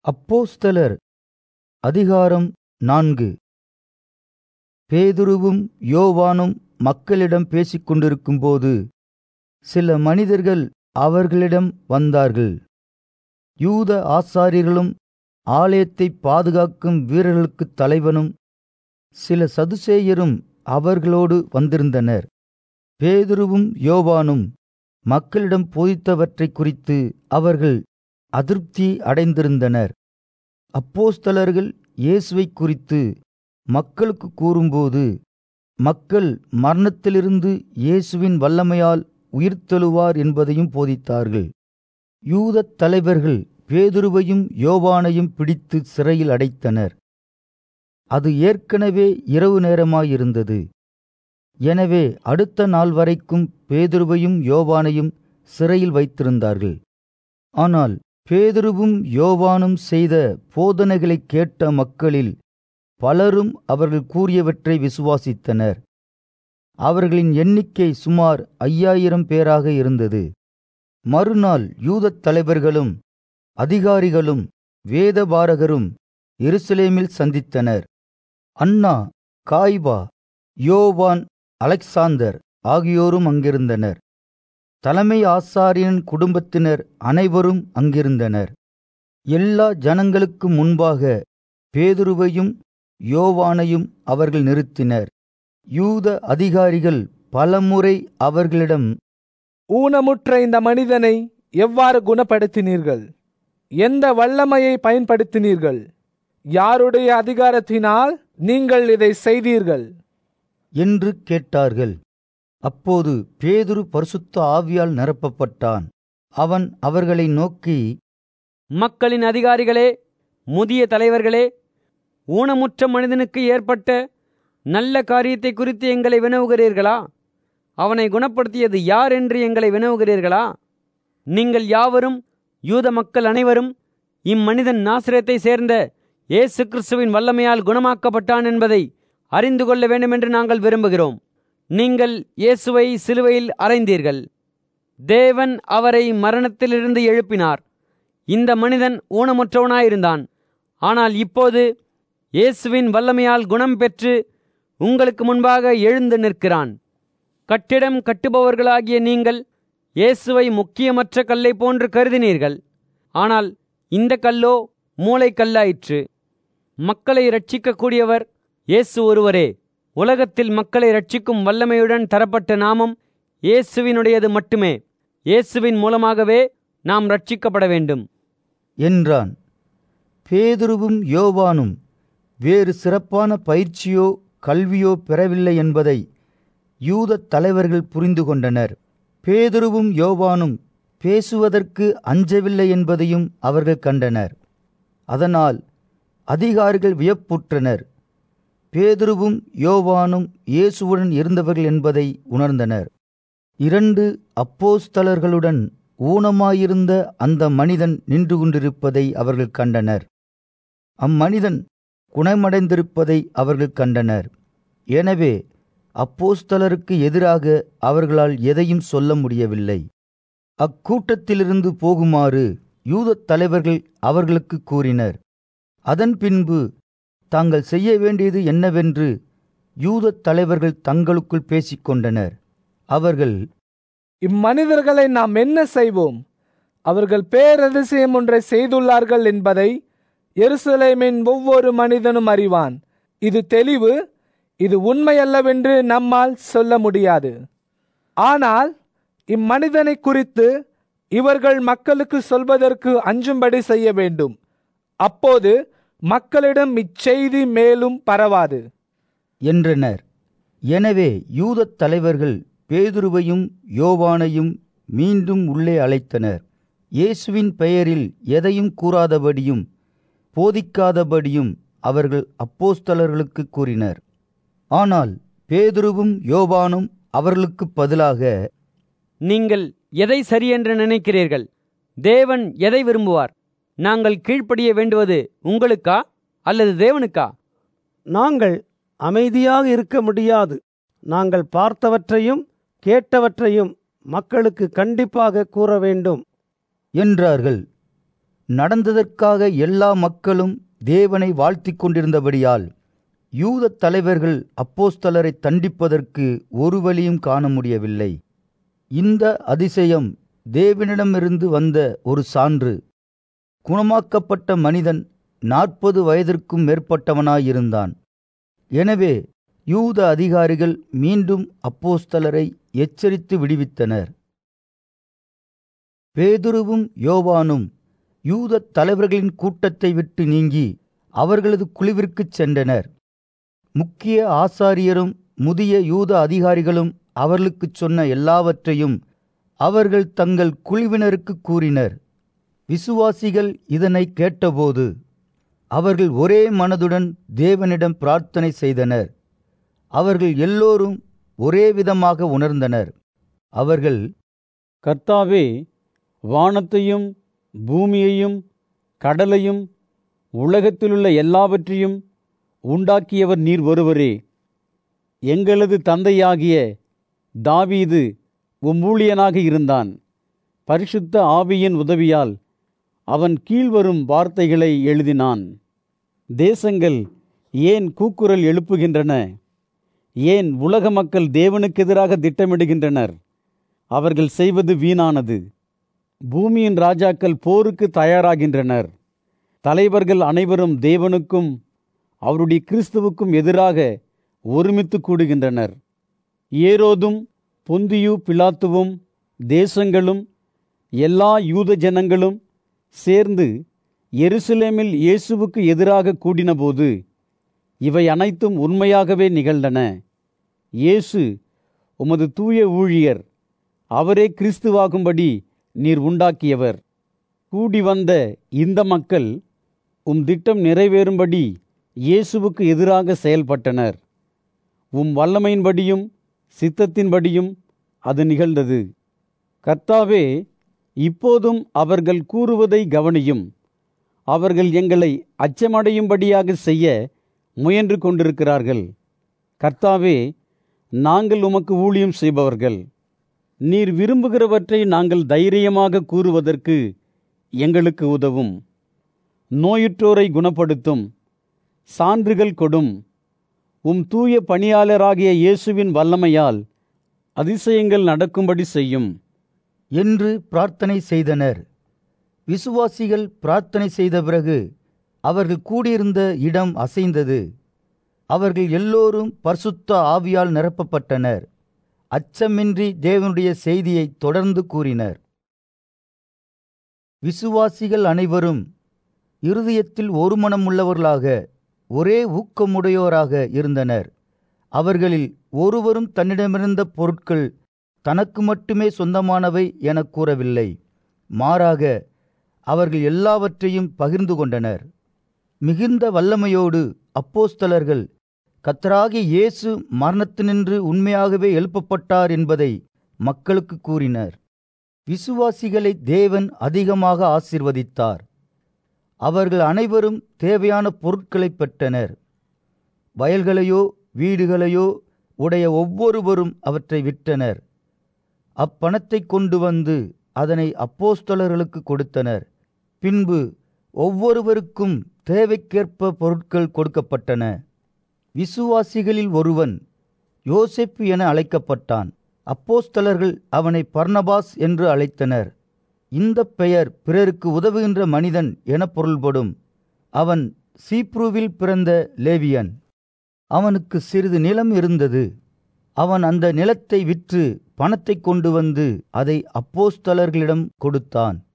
அப்போஸ்தலர் அதிகாரம் நான்கு பேதுருவும் யோவானும் மக்களிடம் பேசிக் கொண்டிருக்கும்போது சில மனிதர்கள் அவர்களிடம் வந்தார்கள் யூத ஆசாரியர்களும் ஆலயத்தை பாதுகாக்கும் வீரர்களுக்குத் தலைவனும் சில சதுசேயரும் அவர்களோடு வந்திருந்தனர் பேதுருவும் யோவானும் மக்களிடம் போதித்தவற்றைக் குறித்து அவர்கள் அதிருப்தி அடைந்திருந்தனர் அப்போஸ்தலர்கள் இயேசுவைக் குறித்து மக்களுக்கு கூறும்போது மக்கள் மரணத்திலிருந்து இயேசுவின் வல்லமையால் உயிர்த்தெழுவார் என்பதையும் போதித்தார்கள் யூதத் தலைவர்கள் பேதுருவையும் யோவானையும் பிடித்து சிறையில் அடைத்தனர் அது ஏற்கனவே இரவு நேரமாயிருந்தது எனவே அடுத்த நாள் வரைக்கும் பேதுருவையும் யோவானையும் சிறையில் வைத்திருந்தார்கள் ஆனால் பேதுருவும் யோவானும் செய்த போதனைகளைக் கேட்ட மக்களில் பலரும் அவர்கள் கூறியவற்றை விசுவாசித்தனர் அவர்களின் எண்ணிக்கை சுமார் ஐயாயிரம் பேராக இருந்தது மறுநாள் யூதத் தலைவர்களும் அதிகாரிகளும் வேதபாரகரும் எருசலேமில் சந்தித்தனர் அன்னா காய்பா யோவான் அலெக்சாந்தர் ஆகியோரும் அங்கிருந்தனர் தலைமை ஆசாரியன் குடும்பத்தினர் அனைவரும் அங்கிருந்தனர் எல்லா ஜனங்களுக்கு முன்பாக பேதுருவையும் யோவானையும் அவர்கள் நிறுத்தினர் யூத அதிகாரிகள் பலமுறை அவர்களிடம் ஊனமுற்ற இந்த மனிதனை எவ்வாறு குணப்படுத்தினீர்கள் எந்த வல்லமையை பயன்படுத்தினீர்கள் யாருடைய அதிகாரத்தினால் நீங்கள் இதை செய்தீர்கள் என்று கேட்டார்கள் அப்போது பேதுரு பரிசுத்த ஆவியால் நிரப்பப்பட்டான் அவன் அவர்களை நோக்கி மக்களின் அதிகாரிகளே முதிய தலைவர்களே ஊனமுற்ற மனிதனுக்கு ஏற்பட்ட நல்ல காரியத்தை குறித்து எங்களை வினவுகிறீர்களா அவனை குணப்படுத்தியது யார் என்று எங்களை வினவுகிறீர்களா நீங்கள் யாவரும் யூத மக்கள் அனைவரும் இம்மனிதன் நாசிரத்தை சேர்ந்த இயேசு கிறிஸ்துவின் வல்லமையால் குணமாக்கப்பட்டான் என்பதை அறிந்து கொள்ள வேண்டுமென்று நாங்கள் விரும்புகிறோம் நீங்கள் இயேசுவை சிலுவையில் அறைந்தீர்கள் தேவன் அவரை மரணத்திலிருந்து எழுப்பினார் இந்த மனிதன் ஊனமுற்றவனாயிருந்தான் ஆனால் இப்போது இயேசுவின் வல்லமையால் குணம் பெற்று உங்களுக்கு முன்பாக எழுந்து நிற்கிறான் கட்டிடம் கட்டுபவர்களாகிய நீங்கள் இயேசுவை முக்கியமற்ற கல்லை போன்று கருதினீர்கள் ஆனால் இந்த கல்லோ மூளைக்கல்லாயிற்று மக்களை ரட்சிக்கக்கூடியவர் இயேசு ஒருவரே உலகத்தில் மக்களை ரட்சிக்கும் வல்லமையுடன் தரப்பட்ட நாமம் இயேசுவினுடையது மட்டுமே இயேசுவின் மூலமாகவே நாம் ரட்சிக்கப்பட வேண்டும் என்றான் பேதுருவும் யோவானும் வேறு சிறப்பான பயிற்சியோ கல்வியோ பெறவில்லை என்பதை யூதத் தலைவர்கள் புரிந்து கொண்டனர் பேதுருவும் யோவானும் பேசுவதற்கு அஞ்சவில்லை என்பதையும் அவர்கள் கண்டனர் அதனால் அதிகாரிகள் வியப்புற்றனர் பேதுருவும் யோவானும் இயேசுவுடன் இருந்தவர்கள் என்பதை உணர்ந்தனர் இரண்டு அப்போஸ்தலர்களுடன் ஊனமாயிருந்த அந்த மனிதன் நின்று கொண்டிருப்பதை அவர்கள் கண்டனர் அம்மனிதன் குணமடைந்திருப்பதை அவர்கள் கண்டனர் எனவே அப்போஸ்தலருக்கு எதிராக அவர்களால் எதையும் சொல்ல முடியவில்லை அக்கூட்டத்திலிருந்து போகுமாறு யூதத் தலைவர்கள் அவர்களுக்கு கூறினர் அதன் பின்பு தாங்கள் செய்ய வேண்டியது என்னவென்று யூதத் தலைவர்கள் தங்களுக்குள் பேசிக்கொண்டனர் அவர்கள் இம்மனிதர்களை நாம் என்ன செய்வோம் அவர்கள் பேரதிசயம் ஒன்றை செய்துள்ளார்கள் என்பதை எருசலேமின் ஒவ்வொரு மனிதனும் அறிவான் இது தெளிவு இது உண்மையல்லவென்று நம்மால் சொல்ல முடியாது ஆனால் இம்மனிதனை குறித்து இவர்கள் மக்களுக்கு சொல்வதற்கு அஞ்சும்படி செய்ய வேண்டும் அப்போது மக்களிடம் இச்செய்தி மேலும் பரவாது என்றனர் எனவே யூதத் தலைவர்கள் பேதுருவையும் யோவானையும் மீண்டும் உள்ளே அழைத்தனர் இயேசுவின் பெயரில் எதையும் கூறாதபடியும் போதிக்காதபடியும் அவர்கள் அப்போஸ்தலர்களுக்கு கூறினர் ஆனால் பேதுருவும் யோவானும் அவர்களுக்கு பதிலாக நீங்கள் எதை சரியென்று நினைக்கிறீர்கள் தேவன் எதை விரும்புவார் நாங்கள் கீழ்ப்படிய வேண்டுவது உங்களுக்கா அல்லது தேவனுக்கா நாங்கள் அமைதியாக இருக்க முடியாது நாங்கள் பார்த்தவற்றையும் கேட்டவற்றையும் மக்களுக்கு கண்டிப்பாக கூற வேண்டும் என்றார்கள் நடந்ததற்காக எல்லா மக்களும் தேவனை வாழ்த்திக் கொண்டிருந்தபடியால் யூத தலைவர்கள் அப்போஸ்தலரை தண்டிப்பதற்கு ஒரு வழியும் காண முடியவில்லை இந்த அதிசயம் தேவனிடமிருந்து வந்த ஒரு சான்று குணமாக்கப்பட்ட மனிதன் நாற்பது வயதிற்கும் மேற்பட்டவனாயிருந்தான் எனவே யூத அதிகாரிகள் மீண்டும் அப்போஸ்தலரை எச்சரித்து விடுவித்தனர் பேதுருவும் யோவானும் யூத தலைவர்களின் கூட்டத்தை விட்டு நீங்கி அவர்களது குழுவிற்குச் சென்றனர் முக்கிய ஆசாரியரும் முதிய யூத அதிகாரிகளும் அவர்களுக்குச் சொன்ன எல்லாவற்றையும் அவர்கள் தங்கள் குழுவினருக்கு கூறினர் விசுவாசிகள் இதனை கேட்டபோது அவர்கள் ஒரே மனதுடன் தேவனிடம் பிரார்த்தனை செய்தனர் அவர்கள் எல்லோரும் ஒரே விதமாக உணர்ந்தனர் அவர்கள் கர்த்தாவே வானத்தையும் பூமியையும் கடலையும் உலகத்திலுள்ள எல்லாவற்றையும் உண்டாக்கியவர் நீர் ஒருவரே எங்களது தந்தையாகிய தாவீது உம் ஊழியனாக இருந்தான் பரிசுத்த ஆவியின் உதவியால் அவன் கீழ்வரும் வார்த்தைகளை எழுதினான் தேசங்கள் ஏன் கூக்குரல் எழுப்புகின்றன ஏன் உலக மக்கள் தேவனுக்கு எதிராக திட்டமிடுகின்றனர் அவர்கள் செய்வது வீணானது பூமியின் ராஜாக்கள் போருக்கு தயாராகின்றனர் தலைவர்கள் அனைவரும் தேவனுக்கும் அவருடைய கிறிஸ்துவுக்கும் எதிராக ஒருமித்து கூடுகின்றனர் ஏரோதும் பொந்தியு பிலாத்துவும் தேசங்களும் எல்லா யூத ஜனங்களும் சேர்ந்து எருசலேமில் இயேசுவுக்கு எதிராக கூடினபோது இவை அனைத்தும் உண்மையாகவே நிகழ்ந்தன இயேசு உமது தூய ஊழியர் அவரே கிறிஸ்துவாகும்படி நீர் உண்டாக்கியவர் கூடி வந்த இந்த மக்கள் உம் திட்டம் நிறைவேறும்படி இயேசுவுக்கு எதிராக செயல்பட்டனர் உம் வல்லமையின்படியும் சித்தத்தின்படியும் அது நிகழ்ந்தது கர்த்தாவே இப்போதும் அவர்கள் கூறுவதை கவனியும் அவர்கள் எங்களை அச்சமடையும்படியாக செய்ய முயன்று கொண்டிருக்கிறார்கள் கர்த்தாவே நாங்கள் உமக்கு ஊழியம் செய்பவர்கள் நீர் விரும்புகிறவற்றை நாங்கள் தைரியமாக கூறுவதற்கு எங்களுக்கு உதவும் நோயுற்றோரை குணப்படுத்தும் சான்றுகள் கொடும் உம் தூய பணியாளராகிய இயேசுவின் வல்லமையால் அதிசயங்கள் நடக்கும்படி செய்யும் என்று பிரார்த்தனை செய்தனர் விசுவாசிகள் பிரார்த்தனை செய்த பிறகு அவர்கள் கூடியிருந்த இடம் அசைந்தது அவர்கள் எல்லோரும் பரிசுத்த ஆவியால் நிரப்பப்பட்டனர் அச்சமின்றி தேவனுடைய செய்தியை தொடர்ந்து கூறினர் விசுவாசிகள் அனைவரும் இருதயத்தில் ஒருமனமுள்ளவர்களாக ஒரே ஊக்கமுடையோராக இருந்தனர் அவர்களில் ஒருவரும் தன்னிடமிருந்த பொருட்கள் தனக்கு மட்டுமே சொந்தமானவை எனக் கூறவில்லை மாறாக அவர்கள் எல்லாவற்றையும் பகிர்ந்து கொண்டனர் மிகுந்த வல்லமையோடு அப்போஸ்தலர்கள் கத்தராகிய இயேசு மரணத்தினின்று உண்மையாகவே எழுப்பப்பட்டார் என்பதை மக்களுக்கு கூறினர் விசுவாசிகளை தேவன் அதிகமாக ஆசிர்வதித்தார் அவர்கள் அனைவரும் தேவையான பொருட்களை பெற்றனர் வயல்களையோ வீடுகளையோ உடைய ஒவ்வொருவரும் அவற்றை விற்றனர் அப்பணத்தை கொண்டு வந்து அதனை அப்போஸ்தலர்களுக்கு கொடுத்தனர் பின்பு ஒவ்வொருவருக்கும் தேவைக்கேற்ப பொருட்கள் கொடுக்கப்பட்டன விசுவாசிகளில் ஒருவன் யோசேப்பு என அழைக்கப்பட்டான் அப்போஸ்தலர்கள் அவனை பர்னபாஸ் என்று அழைத்தனர் இந்த பெயர் பிறருக்கு உதவுகின்ற மனிதன் என பொருள்படும் அவன் சீப்ருவில் பிறந்த லேவியன் அவனுக்கு சிறிது நிலம் இருந்தது அவன் அந்த நிலத்தை விற்று பணத்தை கொண்டு வந்து அதை அப்போஸ்தலர்களிடம் கொடுத்தான்